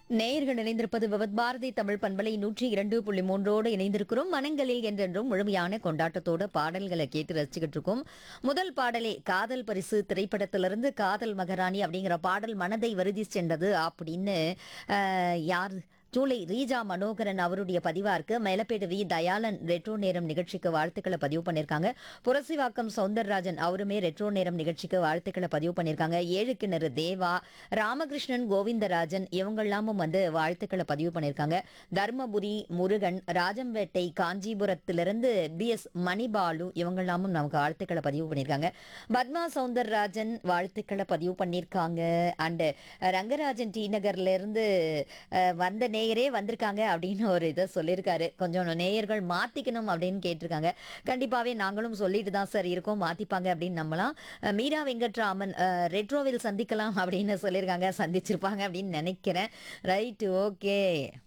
நேயர்கள் இணைந்திருப்பது விவத் பாரதி தமிழ் பண்பலை நூற்றி இரண்டு புள்ளி மூன்றோடு இணைந்திருக்கிறோம் மனங்களில் என்றென்றும் முழுமையான கொண்டாட்டத்தோட பாடல்களை கேட்டு ரசிச்சுக்கிட்டு இருக்கோம் முதல் பாடலே காதல் பரிசு திரைப்படத்திலிருந்து காதல் மகாராணி அப்படிங்கிற பாடல் மனதை வருதி சென்றது அப்படின்னு அஹ், யார் ஜூலை ரீஜா மனோகரன் அவருடைய பதிவா இருக்கு மேலப்பேட்டு வி தயாளன் ரெட்ரோ நேரம் நிகழ்ச்சிக்கு வாழ்த்துக்களை பதிவு பண்ணியிருக்காங்க புரசிவாக்கம் சௌந்தரராஜன் அவருமே ரெட்ரோ நேரம் நிகழ்ச்சிக்கு வாழ்த்துக்களை பதிவு பண்ணியிருக்காங்க ஏழு கிணறு தேவா ராமகிருஷ்ணன் கோவிந்தராஜன் இவங்கெல்லாமும் வந்து வாழ்த்துக்களை பதிவு பண்ணியிருக்காங்க தர்மபுரி முருகன் ராஜம்பேட்டை காஞ்சிபுரத்திலிருந்து பி எஸ் மணிபாலு இவங்கெல்லாமும் நமக்கு வாழ்த்துக்களை பதிவு பண்ணியிருக்காங்க பத்மா சௌந்தரராஜன் வாழ்த்துக்களை பதிவு பண்ணியிருக்காங்க அண்ட் ரங்கராஜன் டி நகர்ல இருந்து அஹ், வந்த நேயரே வந்திருக்காங்க அப்படின்னு ஒரு இதை சொல்லியிருக்காரு கொஞ்சம் நேயர்கள் மாத்திக்கணும் அப்படின்னு கேட்டிருக்காங்க கண்டிப்பாவே நாங்களும் சொல்லிட்டு தான் சார் இருக்கோம் மாத்திப்பாங்க அப்படின்னு நம்பலாம் அஹ், மீரா வெங்கட்ராமன் அஹ், ரெட்ரோவில் சந்திக்கலாம் அப்படின்னு சொல்லியிருக்காங்க சந்திச்சிருப்பாங்க அப்படின்னு நினைக்கிறேன் ரைட் ஓகே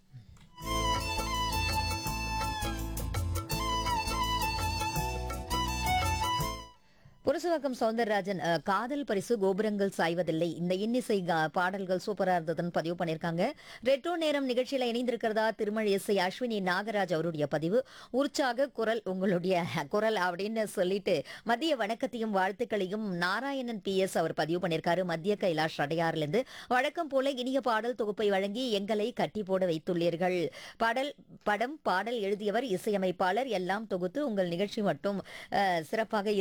புரசவாக்கம் சௌந்தரராஜன் அஹ், காதல் பரிசு கோபுரங்கள் சாய்வதில்லை இந்த இன்னிசை கா- பாடல்கள் சூப்பரா இருந்ததுன்னு பதிவு பண்ணியிருக்காங்க ரெட்ரோ நேரம் நிகழ்ச்சியில இணைந்திருக்கிறதா திருமழ் இசை அஸ்வினி நாகராஜ் அவருடைய பதிவு உற்சாக குரல் உங்களுடைய குரல் அப்படின்னு சொல்லிட்டு மதிய வணக்கத்தையும் வாழ்த்துக்களையும் நாராயணன் பி எஸ் அவர் பதிவு பண்ணியிருக்காரு மத்திய கைலாஷ் அடையாறுல இருந்து வழக்கம் போல இனிய பாடல் தொகுப்பை வழங்கி எங்களை கட்டி போட வைத்துள்ளீர்கள் பாடல் படம் பாடல் எழுதியவர் இசையமைப்பாளர் எல்லாம் தொகுத்து உங்கள் நிகழ்ச்சி மட்டும் அஹ், சிறப்பாக